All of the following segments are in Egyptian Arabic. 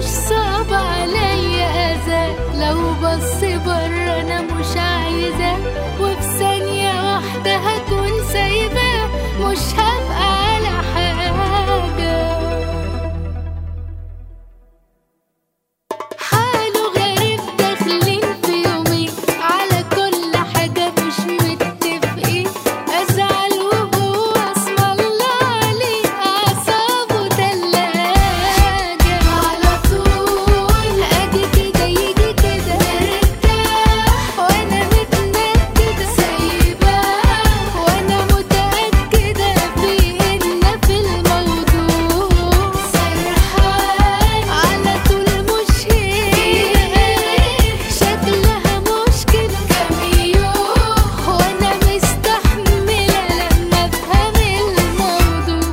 صعب عليا اذى لو بص بره انا مش عايزة وفي ثانية واحدة هكون سايباه مش هبقى على حاجة حاله غريب داخلين في يومين على كل حاجة مش متفقين أزعل وهو اسم الله عليه أعصابه تلاجة على طول أجي كده يجي كده مرتاح وأنا متنكدة سايباه وأنا متأكدة في إن في الموضوع سرحان على طول مش هي شكلها مشكلة كام يوم وأنا مستحملة لما أفهم الموضوع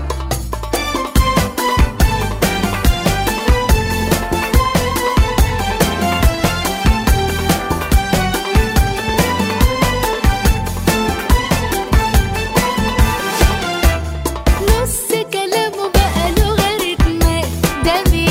نص كلامه بقى لغة رتمات ده